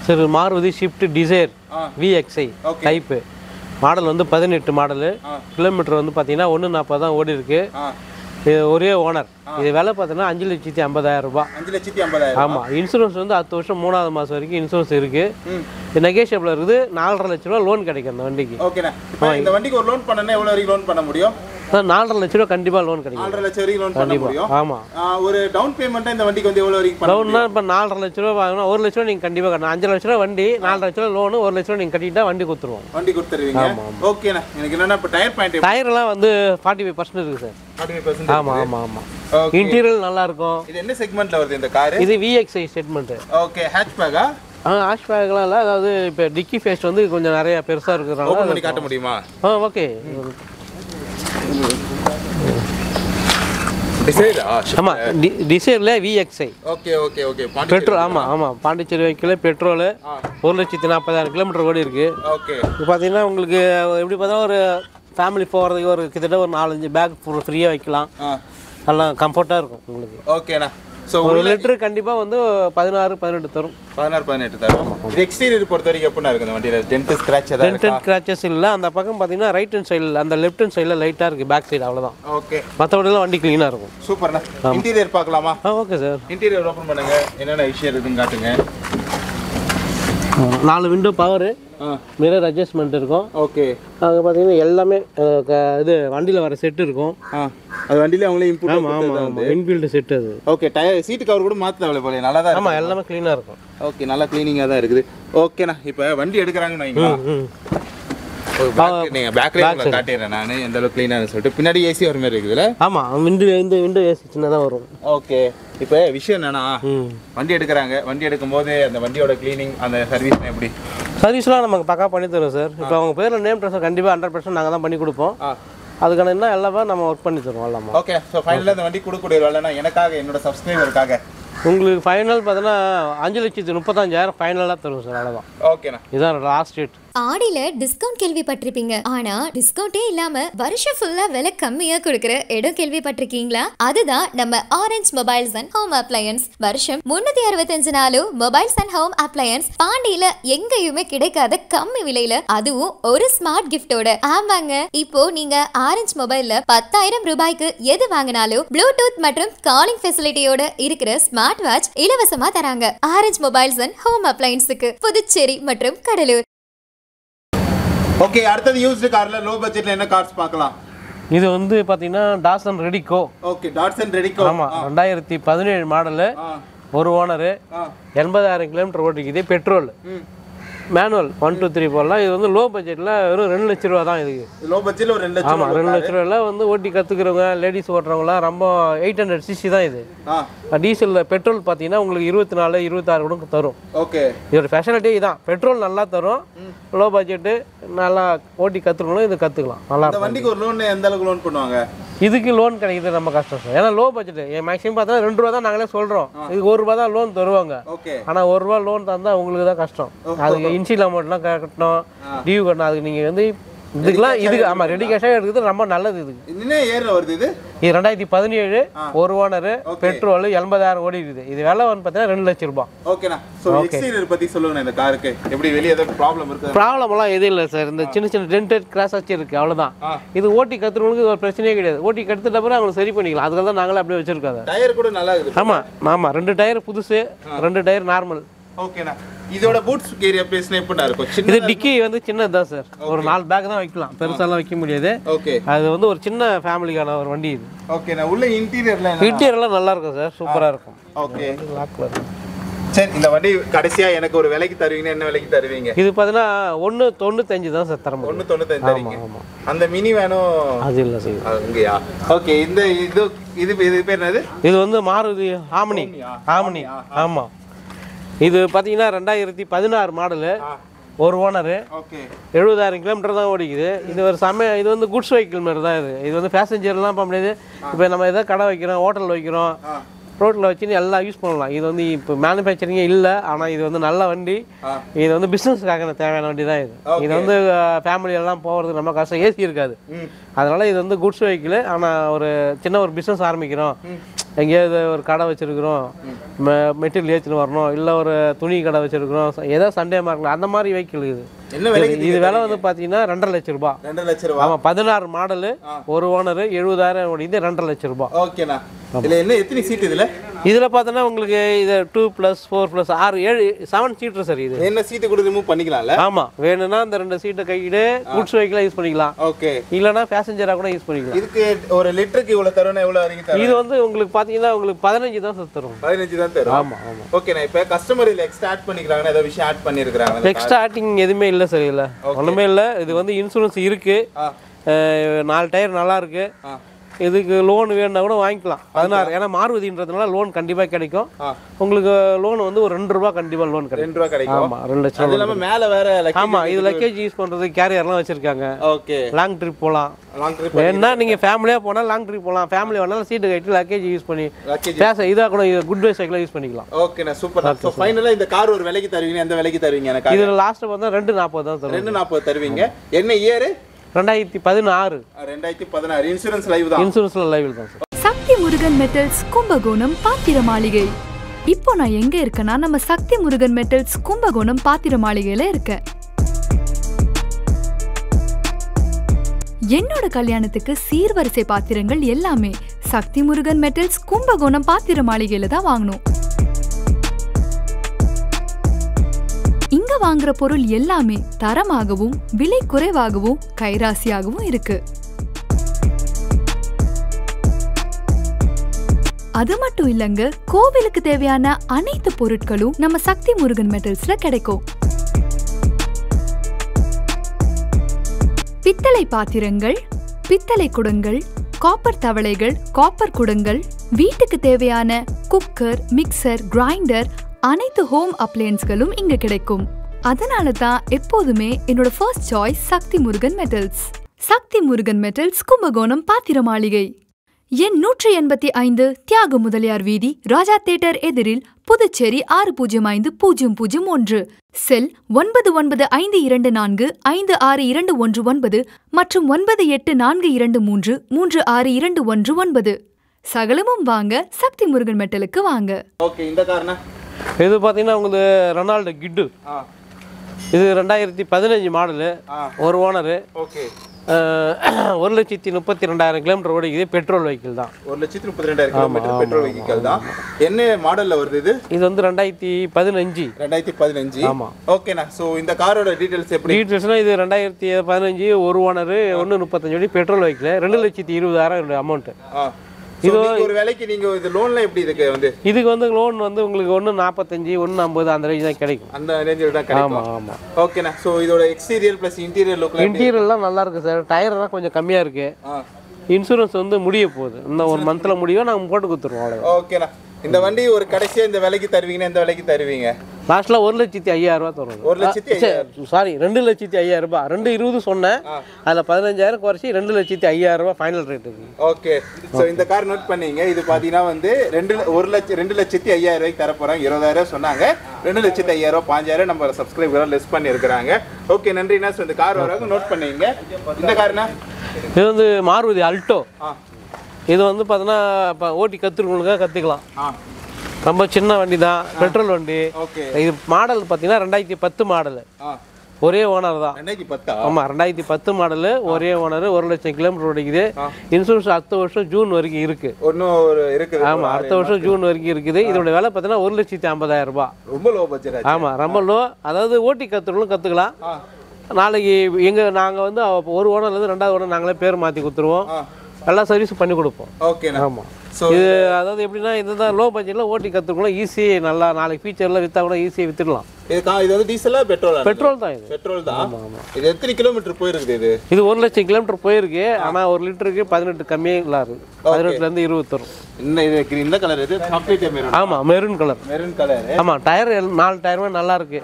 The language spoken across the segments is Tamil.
சரி மாருதி ஷிஃப்ட் டிசைர் ஆ. VXi Okay. டைப்பு மாடல் வந்து பதினெட்டு மாடலு ஆ. கிலோமீட்டர் வந்து பார்த்தீங்கன்னா ஒன்று நாற்பது தான் ஓடி இருக்கு ஆ இது ஒரே ஓனர் இது விலை பார்த்தீங்கன்னா அஞ்சு லட்சத்தி ஐம்பதாயிரம் ரூபாய் அஞ்சு லட்சத்தி ஐம்பதாயிரம் ஆமாம் இன்சூரன்ஸ் வந்து அடுத்த வருஷம் மூணாவது மாதம் வரைக்கும் இன்சூரன்ஸ் இருக்குது ம் நெகேஷியபிள் இருக்குது நாலரை லட்ச ரூபா லோன் கிடைக்கும் அந்த வண்டிக்கு ஓகேண்ணா இப்போ இந்த வண்டிக்கு ஒரு லோன் பண்ணனா எவ்வளோ வரைக்கும் லோன் பண்ண முடியும் அதான் நாலரை லட்ச ரூபா கண்டிப்பாக லோன் கிடைக்கும் நாலரை லட்சம் வரைக்கும் லோன் பண்ண முடியும் ஆமாம் ஆ, ஒரு டவுன் பேமெண்ட்டாக இந்த வண்டிக்கு வந்து எவ்வளோ வரைக்கும் பண்ண லோன்னா இப்போ நாலரை லட்ச ரூபா வாங்கினா ஒரு லட்ச ரூபா நீங்கள் கண்டிப்பாக கட்டணும் அஞ்சு லட்ச ரூபா வண்டி நாலரை லட்ச ரூபா லோனு ஒரு லட்ச ரூபா நீங்கள் கட்டிட்டா வண்டி கொடுத்துருவோம் வண்டி கொடுத்துருவீங்க ஓகேண்ணா எனக்கு என்னன்னா இப்போ டயர் பாயிண்ட் டயர்லாம் வந்து ஃபார்ட்டி ஃபைவ் பர்சன்ட் இருக்குது சார் ஃபார்ட்டி ஃபைவ் பர்சன்ட் ஆமாம் ஆமாம் ஆமாம் ஓகே இன்டீரியர் நல்லா இருக்கும் இது என்ன செக்மெண்ட்ல வருது இந்த காரு இது விஎக்ஸ்ஐ ஸ்டேட்மெண்ட்டு ஓகே ஹேட்ச்பேக்கா ஆ ஆஷ்பேக்லாம் இல்லை அதாவது இப்போ டிக்கி ஃபேஸ்ட் வந்து கொஞ்சம் நிறைய பெருசாக ஓப்பன் இருக்கிறாங்க பண்ணி காட்ட முடியுமா ஆ ஓகே டிசைடா ஆமாம் டி டிசைரில் VXi okay okay okay petrol ஆமாம் ஆமாம் பாண்டிச்சேரி வைக்கல பெட்ரோலு ஒரு லட்சத்தி நாற்பதாயிரம் கிலோமீட்டர் ஓடி இருக்குது ஓகே இப்போ பார்த்தீங்கன்னா உங்களுக்கு எப்படி பார்த்தா ஒரு ஃபேமிலி போகிறதுக்கு ஒரு கிட்டத்தட்ட ஒரு நாலஞ்சு பேக் ஃப்ரீயாக வைக்கலாம் ஆ நல்லா கம்ஃபர்ட்டாக இருக்கும் உங்களுக்கு ஓகேண்ணா ஸோ ஒரு லிட்டரு கண்டிப்பாக வந்து பதினாறு பதினெட்டு தரும் பதினாறு பதினெட்டு தரும் இது எக்ஸ்டீரியர் பொறுத்த வரைக்கும் எப்படிண்ணா இருக்கு இந்த வண்டியில் டென்ட் ஸ்க்ராட்ச் ஏதாவது இருக்கா டென்ட் கிராச்சஸ் இல்லை அந்த பக்கம் பார்த்தீங்கன்னா ரைட் ஹேண்ட் சைடில் அந்த லெஃப்ட் ஹேண்ட் சைடில் லைட்டாக இருக்குது பேக் சைடு அவ்வளோதான் ஓகே மற்றபடிலாம் வண்டி க்ளீனாக இருக்கும் சூப்பர்ண்ணா இன்டீரியர் பார்க்கலாமா ஆ ஓகே சார் இன்டீரியர் ஓப்பன் பண்ணுங்க என்னென்ன விஷயம் இருக்குன்னு காட்டுங்க நாலு விண்டோ பவரு ஆ மிரர் அட்ஜஸ்ட்மெண்ட் இருக்கும் ஓகே அங்கே பார்த்தீங்கன்னா எல்லாமே அஹ், க- இது வண்டியில் வர செட்டு இருக்கும் ஆ அது வண்டியில அவங்களே இன்புட் ஆமாம் ஆமாம் ஆமாம் இன்பில்டு செட்டு அது ஓகே டயர் சீட்டு கவர் கூட மாற்ற தேவையில்ல போல நல்லா தான் ஆமாம் எல்லாமே க்ளீனாக இருக்கும் ஓகே நல்லா க்ளீனிங்காக தான் இருக்குது ஓகேண்ணா இப்போ வண்டி எடுக்கிறாங்கன்னு வைங்களா ம் நீங்கள் பேக்லேயே உங்களை காட்டிடுறேன் நான் எந்த அளவுக்கு க்ளீனாக சொல்லிட்டு பின்னாடி ஏசி வர மாதிரி இருக்குதுல்ல ஆமாம் விண்டோ இந்த விண்டோ ஏசி சின்னதாக வரும் ஓகே இப்போ விஷயம் என்னன்னா ம் வண்டி எடுக்கிறாங்க வண்டி எடுக்கும்போது அந்த வண்டியோட க்ளீனிங் அந்த சர்வீஸ் எப்படி சர்வீஸ்லாம் நமக்கு பக்கா பண்ணி தருவோம் சார் இப்போ அவங்க பேரில் நேம் ட்ரெஸ் கண்டிப்பாக ஹண்ட்ரட் பர்சன்ட் நாங்கள் தான் பண்ணி கொடுப்போம் ஆ அதுக்கான என்ன எல்லாமே நம்ம ஒர்க் பண்ணி தருவோம் எல்லாமே ஓகே ஸோ ஃபைனலாக இந்த வண்டி கொடுக்கக்கூடிய வேலைனா எனக்காக என்னோட சப்ஸ்கிரைபருக்காக உங்களுக்கு ஃபைனல் பார்த்தீங்கன்னா அஞ்சு லட்சத்தி முப்பத்தஞ்சாயிரம் ஃபைனலாக தருவோம் சார் அவ்வளோதான் ஓகேண்ணா இதுதான் லாஸ்ட் ரேட் ஆடியில டிஸ்கவுண்ட் கேள்விப்பட்டிருப்பீங்க ஆனா டிஸ்கவுண்டே இல்லாம வருஷம் ஃபுல்லா விலை கம்மியா கொடுக்கற இடம் கேள்விப்பட்டிருக்கீங்களா அதுதான் நம்ம orange mobiles and home appliances வருஷம் முன்னூத்தி அறுபத்தஞ்சு நாளும் மொபைல்ஸ் அண்ட் ஹோம் அப்ளையன்ஸ் பாண்டியில எங்கேயுமே கிடைக்காத கம்மி விலையில அதுவும் ஒரு ஸ்மார்ட் கிஃப்டோட ஆமாங்க இப்போ நீங்க ஆரஞ்ச் மொபைல்ல பத்தாயிரம் ரூபாய்க்கு எது வாங்கினாலும் ப்ளூடூத் மற்றும் காலிங் ஃபெசிலிட்டியோட இருக்கிற ஸ்மார்ட் வாட்ச் இலவசமா தராங்க ஆரஞ்ச் மொபைல்ஸ் அண்ட் ஹோம் அப்ளையன்ஸுக்கு புதுச்சேரி மற்றும் கடலூர் ஓகே அடுத்தது யூஸ்டு காரில் லோ பட்ஜெட்டில் என்ன கார்ஸ் பார்க்கலாம் இது வந்து பார்த்தீங்கன்னா Datsun Redi GO okay Datsun Redi GO ஆமாம் ரெண்டாயிரத்தி பதினேழு மாடலு ஆ ஒரு ஓனரு ஆ எண்பதாயிரம் கிலோமீட்டர் ஓட்டிக்குது பெட்ரோல் ம் மேனுவல் ஒன் டூ த்ரீ போடலாம் இது வந்து லோ பட்ஜெட்டில் வெறும் ரெண்டு லட்ச ரூபா தான் இதுக்கு லோ பட்ஜெட்டில் ஒரு ரெண்டு லட்சம் ஆமாம் ரெண்டு லட்ச ரூபாயில் வந்து ஓட்டி கற்றுக்கிறவங்க லேடிஸ் ஓட்டுறவங்களாம் ரொம்ப எயிட் ஹண்ட்ரட் சிசி தான் இது ஆ டீசலில் பெட்ரோல் பார்த்தீங்கன்னா உங்களுக்கு இருபத்தி நாலு இருபத்தாறு கூட தரும் ஓகே இதோட ஃபெசிலிட்டி இதான் பெட்ரோல் நல்லா தரும் லோ பட்ஜெட்டு நல்லா ஓட்டி கற்றுக்கணும் இது கற்றுக்கலாம் நல்லா இந்த இருக்கும் வண்டிக்கு ஒரு லோன் எந்த அளவுக்கு லோன் பண்ணுவாங்க இதுக்கு லோன் கிடைக்கிறது நம்ம கஷ்டம் சார் ஏன்னா லோ பட்ஜெட் மேக்ஸிமம் பார்த்தா ரெண்டு ரூபா தான் நாங்களே சொல்கிறோம் இதுக்கு ஒரு ரூபா தான் லோன் தருவாங்க ஓகே ஆனால் ஒரு ரூபா லோன் தந்தால் உங்களுக்கு தான் கஷ்டம் அதுக்கு இன்சியல் அமௌண்ட்லாம் கட்டணும் டியூ கட்டணும் அதுக்கு நீங்கள் வந்து இதுக்கெல்லாம் இதுக்கு ஆமாம் ரெடி கேஷாக எடுக்கிறது ரொம்ப நல்லது இதுக்கு என்ன ஏரில் வருது இது இது ரெண்டாயிரத்தி பதினேழு ஒரு ஓனரு பெட்ரோல் எண்பதாயிரம் ஓடி இருக்குது இது விலை வந்து பார்த்தீங்கன்னா ரெண்டு லட்சம் ரூபாய் ஓகேண்ணா ஸோ எக்ஸ்டீரியர் பற்றி சொல்லுங்கண்ணா இந்த காருக்கு எப்படி வெளியே ஏதாவது ப்ராப்ளம் இருக்குது ப்ராப்ளம்லாம் எதுவும் இல்லை சார் இந்த சின்ன சின்ன டென்டட் கிராஸ் ஆச்சு இருக்குது அவ்வளோதான் ஆ. இது ஓட்டி கற்றுறவங்களுக்கு ஒரு பிரச்சனையே கிடையாது ஓட்டி கற்றுட்ட பிறகு அவங்களுக்கு சரி பண்ணிக்கலாம் அதுக்காக தான் நாங்களே அப்படியே வச்சிருக்கோம் அதை டயர் கூட நல்லா இருக்குது ஆமாம் ஆமாம் ரெண்டு டயர் புதுசு ரெண்டு டயர் நார்மல் ஓகேண்ணா இதோட பூட்ஸ் ஏரியா பிளேஸ்ல எப்படிண்ணா இருக்கும் இது சின்ன டிக்கி வந்து சின்னது தான் சார் ஒரு நாலு பேக் தான் வைக்கலாம் பெருசாலாம் வைக்க முடியாது ஓகே அது வந்து ஒரு சின்ன ஃபேமிலிக்கான ஒரு வண்டி இது ஓகேண்ணா உள்ள இன்டீரியர்ல என்ன இன்டீரியர்லாம் நல்லா இருக்கும் சார் சூப்பராக இருக்கும் ஓகே லாக்கில் இருக்கும் சரி இந்த வண்டி கடைசியா எனக்கு ஒரு விலைக்கு தருவீங்கன்னா என்ன விலைக்கு தருவீங்க இது பார்த்தீங்கன்னா ஒன்று தொண்ணூத்தஞ்சு தான் சார் தர முடியும் ஒன்று தொண்ணூத்தஞ்சு தரீங்க ஆமாம் அந்த மினி வேணும் அது இல்லை சார் அங்கேயா ஓகே இந்த இது இது இது பேர் என்னது இது வந்து மாருதி ஆமணி ஆமணி ஆமாம் இது பார்த்தீங்கன்னா ரெண்டாயிரத்தி பதினாறு மாடலு ஒரு ஓனரு ஓகே எழுபதாயிரம் கிலோமீட்டர் தான் ஓடிக்குது இது ஒரு சமய இது வந்து குட்ஸ் வெஹிக்கிள் மாதிரி தான் இது இது வந்து பேசஞ்சர்லாம் போக முடியாது இப்போ நம்ம எதாவது கடை வைக்கிறோம் ஹோட்டல் வைக்கிறோம் ஆ ரோட்டில் வச்சுன்னு எல்லாம் யூஸ் பண்ணலாம் இது வந்து இப்போ மேனுஃபேக்சரிங்கே இல்லை ஆனால் இது வந்து நல்ல வண்டி ஆ. இது வந்து பிஸ்னஸ்க்காக தேவையான வண்டி தான் இது இது வந்து ஃபேமிலி எல்லாம் போகிறதுக்கு நம்ம கஷ்டம் ஏசி இருக்காது ம் அதனால இது வந்து குட்ஸ் வெஹிக்கிள் ஆனால் ஒரு சின்ன ஒரு பிஸ்னஸ் ஆரம்பிக்கிறோம் எங்கேயாவது ஒரு கடை வச்சுருக்குறோம் மெட்டீரியல் ஏற்றின்னு வரணும் இல்லை ஒரு துணி கடை வச்சுருக்குறோம் ஏதோ சண்டே மார்க்கெட் அந்த மாதிரி வெஹிக்கிள் இது என்ன விலைக்கு இது விலை வந்து பார்த்தீங்கன்னா ரெண்டரை லட்ச ரூபாய் ரெண்டு லட்சம் ரூபா ஆமாம் பதினாறு மாடலு ஒரு ஓனர் எழுபதாயிரம் ஓடிது ரெண்டரை லட்ச ரூபாய் ஓகேண்ணா இதுல என்ன எத்தனை சீட் இதுல இதில் பார்த்தோன்னா உங்களுக்கு இது டூ ப்ளஸ் ஃபோர் ப்ளஸ் ஆறு ஏழு செவன் சீட்டர் சார் இது என்ன சீட்டு கூட ரிமூவ் பண்ணிக்கலாம்ல ஆமாம் வேணும்னா இந்த ரெண்டு சீட்டை கையிடு குட்ஸ் வெஹிக்கிளாக யூஸ் பண்ணிக்கலாம் ஓகே இல்லைன்னா பேசஞ்சராக கூட யூஸ் பண்ணிக்கலாம் இதுக்கு ஒரு லிட்டருக்கு இவ்வளவு தரும்னா எவ்வளவு வரைக்கும் தரும் இது வந்து உங்களுக்கு பார்த்தீங்கன்னா உங்களுக்கு பதினஞ்சு தான் சார் தரும் பதினஞ்சு தான் தரும் ஆமாம் ஆமாம் ஓகேண்ணா இப்போ கஸ்டமர் இதுல எக்ஸ்ட்ரா ஆட் பண்ணிக்கிறாங்கன்னா ஏதோ விஷயம் ஆட் பண்ணிருக்காங்க எக்ஸ்ட்ரா ஆக்டிங் எதுவுமே இல்லை சார் இதில் ஒன்றுமே இல்லை இது வந்து இன்சூரன்ஸ் இருக்கு ஆ. அஹ், நாலு டயர் நல்லா இருக்கு ஆ. இதுக்கு லோன் வேணும்னா கூட வாங்கிக்கலாம் பதினாறு ஏன்னா மாறுவதின்றதுனால லோன் கண்டிப்பாக கிடைக்கும் ஆ. உங்களுக்கு லோன் வந்து ஒரு ரெண்டு ரூபா கண்டிப்பாக லோன் கிடைக்கும் ரெண்டு ரூபா கிடைக்கும் ஆமாம் ரெண்டு லட்சம் அது இல்லாம மேல வேற ஆமாம் இது லக்கேஜ் யூஸ் பண்ணுறது கேரியர்லாம் வச்சுருக்காங்க ஓகே லாங் ட்ரிப் போகலாம் லாங் ட்ரிப் வேணா நீங்கள் ஃபேமிலியாக போனால் லாங் ட்ரிப் போகலாம் ஃபேமிலி வேணாலும் சீட்டு கட்டி லக்கேஜ் யூஸ் பண்ணி லக்கேஜ் பேச இதாக கூட குட் பை சைக்கிளாக யூஸ் பண்ணிக்கலாம் ஓகேண்ணா சூப்பர் ஸோ ஃபைனலாக இந்த கார் ஒரு விலைக்கு தருவீங்க எந்த விலைக்கு தருவீங்க எனக்கு இதில் லாஸ்ட்டு பார்த்தா ரெண்டு நாற்பது தான் தரும் ரெண்டு நாற்பது தருவீங்க என்ன இயர் ரெண்டாயிரத்தி பதினாறு ரெண்டாயிரத்தி பதினாறு இன்சூரன்ஸ் லைவ் தான் இன்சூரன்ஸில் லைவில் தான் சார் சக்தி முருகன் மெட்டல்ஸ் கும்பகோணம் பாத்திர மாளிகை இப்போ நான் எங்க இருக்கேன்னா நம்ம சக்தி முருகன் மெட்டல்ஸ் கும்பகோணம் பாத்திர மாளிகையில இருக்கேன் என்னோட கல்யாணத்துக்கு சீர்வரிசை பாத்திரங்கள் எல்லாமே சக்தி முருகன் மெட்டல்ஸ் கும்பகோணம் பாத்திர மாளிகையில தான் வாங்கணும் இங்க வாங்குற பொருள் எல்லாமே தரமாகவும் விலை குறைவாகவும் கைராசியாகவும் இருக்கு அது மட்டும் இல்லங்க கோவிலுக்கு தேவையான அனைத்து பொருட்களும் நம்ம சக்தி முருகன் மெட்டல்ஸ்ல கிடைக்கும் பித்தளை பாத்திரங்கள் பித்தளை குடங்கள் காப்பர் தவளைகள் காப்பர் குடங்கள் வீட்டுக்கு தேவையான குக்கர் மிக்சர் கிரைண்டர் அனைத்து ஹோம் அப்ளையன்ஸ்களும் இங்க கிடைக்கும் அதனால தான் எப்போதுமே என்னோட first choice Sakthi Murugan metals Sakthi Murugan metals Kumbakonam Pathira Maligai எண் நூற்றி எண்பத்தி ஐந்து தியாக முதலியார் வீதி ராஜா தேட்டர் எதிரில் புதுச்சேரி ஆறு பூஜ்ஜியம் ஐந்து பூஜ்ஜியம் பூஜ்ஜியம் ஒன்று செல் ஒன்பது ஒன்பது ஐந்து இரண்டு நான்கு ஐந்து ஆறு இரண்டு ஒன்று ஒன்பது மற்றும் ஒன்பது எட்டு நான்கு இரண்டு மூன்று மூன்று ஆறு இரண்டு ஒன்று ஒன்பது சகலமும் வாங்க சக்தி முருகன் மெட்டலுக்கு வாங்க ஓகே இந்த காரணம் இது பார்த்தீங்கன்னா உங்களுக்கு ரொனால்டோ கிட்டு ஆ இது ரெண்டாயிரத்தி பதினஞ்சு மாடலு ஆ. ஒரு ஓனரு ஓகே ஒரு லட்சத்தி முப்பத்தி ரெண்டாயிரம் கிலோமீட்டர் ஓடிக்குது பெட்ரோல் வெஹிக்கிள் தான் ஒரு லட்சத்தி முப்பத்தி ரெண்டாயிரம் கிலோமீட்டர் பெட்ரோல் வெஹிக்கல் தான் என்ன மாடல்ல வருது இது இது வந்து ரெண்டாயிரத்தி பதினஞ்சு ரெண்டாயிரத்தி பதினஞ்சு ஆமா. ஓகேண்ணா ஸோ இந்த காரோட டீடைல்ஸ் எப்படி டீட்டெயில்ஸ்னால் இது ரெண்டாயிரத்தி பதினஞ்சு ஒரு ஓனரு ஒன்று முப்பத்தஞ்சு ஓடி பெட்ரோல் வெஹிக்கிள் ரெண்டு லட்சத்தி இருபதாயிரம் அமௌண்ட்டு ஆ இது ஒரு வேலைக்கு நீங்க இது லோன்ல எப்படி இருக்கு வந்து இதுக்கு வந்து லோன் வந்து உங்களுக்கு ஒன்று நாற்பத்தஞ்சு ஒன்று ஐம்பது அந்த ரேஞ்ச் தான் கிடைக்கும் அந்த ரேஞ்சில் தான் கிடைக்கும் ஆமாம் ஆமாம் ஓகேண்ணா ஸோ இதோட எக்ஸ்டீரியர் ப்ளஸ் இன்டீரியர் லுக்ல இன்டீரியர்லாம் நல்லா இருக்கு சார் டயர்லாம் கொஞ்சம் கம்மியாக இருக்கு ஆ இன்சூரன்ஸ் வந்து முடிய போகுது இன்னும் ஒரு மந்தில் முடியும் நாங்கள் போட்டு கொடுத்துருவோம் அவ்வளோ ஓகேண்ணா இந்த வண்டி ஒரு கடைசியா இந்த விலைக்கு தருவீங்கன்னா எந்த விலைக்கு தருவீங்க லாஸ்ட்டில் ஒரு லட்சத்தி ஐயாயிரம் ரூபா தரும் ஒரு லட்சத்தி சாரி ரெண்டு லட்சத்தி ஐயாயிரம் ரூபாய் ரெண்டு இருபது சொன்னேன் அதில் பதினஞ்சாயிரம் குறைச்சி ரெண்டு லட்சத்தி ஐயாயிரம் ரூபாய் ஃபைனல் ரேட் இருக்கு ஓகே ஸோ இந்த கார் நோட் பண்ணீங்க இது பார்த்தீங்கன்னா வந்து ரெண்டு ல- ஒரு லட்சம் ரெண்டு லட்சத்தி ஐயாயிரம் ரூபாய்க்கு தர போகிறாங்க இருபதாயிரம் சொன்னாங்க ரெண்டு லட்சத்தி ஐயாயிரம் ரூபாய் பாஞ்சாயிரம் நம்ம சப்ஸ்கிரைபராக லெஸ் பண்ணியிருக்கிறாங்க ஓகே நன்றிண்ணா ஸோ இந்த கார் வராங்க நோட் பண்ணீங்க இந்த கார்னா இது வந்து மாருதி அல்டோ ஆ இது வந்து பார்த்தீங்கன்னா இப்போ ஓட்டி கற்றுருக்கவங்களுக்காக கற்றுக்கலாம் ஆ ரொம்ப சின்ன வண்டி தான் பெட்ரோல் வண்டி ஓகே இது மாடல் பார்த்தீங்கன்னா ரெண்டாயிரத்தி பத்து மாடலு ஆ ஒரே ஓனர் தான் ரெண்டாயிரத்தி பத்தா ஆமாம் ரெண்டாயிரத்தி பத்து மாடலு ஒரே ஓனர் ஒரு லட்சம் கிலோமீட்டர் ஓடிக்குது இன்சூரன்ஸ் அடுத்த வருஷம் ஜூன் வரைக்கும் இருக்கு ஒன்றும் ஒரு இருக்குது ஆமாம் அடுத்த வருஷம் ஜூன் வரைக்கும் இருக்குது இதோட விலை பார்த்தீங்கன்னா ஒரு லட்சத்தி ஐம்பதாயிரம் ரூபாய் ரொம்ப லோ பட்ஜெட் ஆச்சு ஆமாம் ரொம்ப லோ அதாவது ஓட்டி கற்றுக்கணும் கற்றுக்கலாம் ஆ நாளைக்கு எங்கள் நாங்கள் வந்து அவ- ஒரு ஓனர்லேருந்து ரெண்டாவது ஓனர் நாங்களே பேர் மாற்றி கொடுத்துருவோம் ஆ எல்லா சர்வீஸும் பண்ணி கொடுப்போம் ஓகேண்ணா ஆமாம் ஸோ இது அதாவது எப்படின்னா இதுதான் லோ பட்ஜெட்டில் ஓட்டி கற்றுக்கலாம் ஈஸி நல்லா நாளைக்கு ஃபியூச்சரில் விற்றா கூட ஈஸியாக விற்றுடலாம் இது கா இது வந்து டீசலா பெட்ரோலா பெட்ரோல் தான் இது பெட்ரோல் தான் இது எத்தனை கிலோமீட்டர் போயிருக்குது இது இது ஒரு லட்சம் கிலோமீட்டர் போயிருக்கு ஆனால் ஒரு லிட்டருக்கு பதினெட்டு கம்மியே இல்லை இருக்குது பதினெட்டுலேருந்து இருபது வரும் இந்த இது இந்த கலர் இது சாக்லேட் மெரூன் ஆமாம் மெரூன் கலர் மெரூன் கலர் ஆமாம் டயர் நாலு டயருமே நல்லா இருக்கு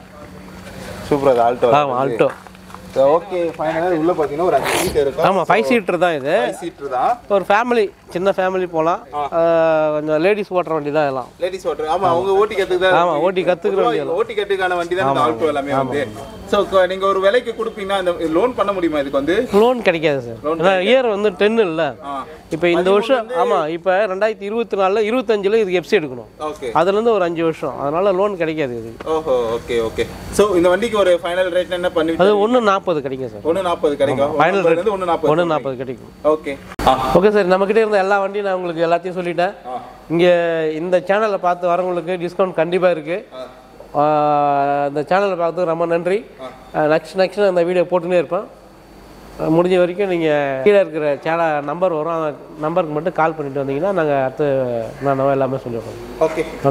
சூப்பர் அது ஆல்டோ ஆமாம் ஆல்டோ ஓகே ஃபைனலாக உள்ள பார்த்தீங்கன்னா ஒரு அஞ்சு சீட் இருக்கும் ஆமாம் ஃபைவ் சீட்டர் தான் இது ஃபைவ் சீட்டர் தான் ஒரு ஃபேமிலி சின்ன ஃபேமிலி போகலாம் கொஞ்சம் லேடிஸ் ஓட்டுற வண்டி தான் எல்லாம் லேடிஸ் ஓட்டர் ஆமா அவங்க ஓட்டி கத்துக்கு ஆமா, ஓட்டி கத்துக்கிற வண்டி ஓட்டி கட்டுக்கான வண்டி தான் இந்த ஆல்டோ எல்லாமே வந்து சோ நீங்க ஒரு விலைக்கு கொடுப்பீங்கன்னா இந்த லோன் பண்ண முடியுமா இதுக்கு வந்து லோன் கிடைக்காது சார் ஏன்னா இயர் வந்து டென் இல்லை ஆ இப்போ இந்த வருஷம் ஆமாம் இப்போ ரெண்டாயிரத்தி இருபத்தி நாலில் இருபத்தஞ்சில் இதுக்கு எஃப்சி எடுக்கணும் ஓகே அதுலேருந்து ஒரு அஞ்சு வருஷம் அதனால லோன் கிடைக்காது இது ஓஹோ ஓகே ஓகே சோ இந்த வண்டிக்கு ஒரு ஃபைனல் ரேட் என்ன பண்ணி அது ஒன்று நாற்பது கிடைக்கும் சார் ஒன்று நாற்பது கிடைக்கும் ஃபைனல் ஒன்று ரேட் ஒன்று நாற்பது ஒன்று நாற்பது கிடைக்கும் ஓகே ஓகே சார் நம்மக்கிட்ட இருந்த எல்லா வண்டியும் நான் உங்களுக்கு எல்லாத்தையும் சொல்லிட்டேன் இங்கே இந்த சேனலை பார்த்து வரவங்களுக்கு டிஸ்கவுண்ட் கண்டிப்பாக இருக்குது இந்த சேனலை பார்த்து ரொம்ப நன்றி நெக்ஸ்ட் நெக்ஸ்ட் அந்த வீடியோ போட்டுனே இருப்பேன் அஹ் முடிஞ்ச வரைக்கும் நீங்கள் கீழே இருக்கிற சேனல் நம்பர் வரும் அந்த நம்பருக்கு மட்டும் கால் பண்ணிட்டு வந்தீங்கன்னா நாங்கள் அடுத்து நான் எல்லாமே சொல்லிடுறோம் ஓகே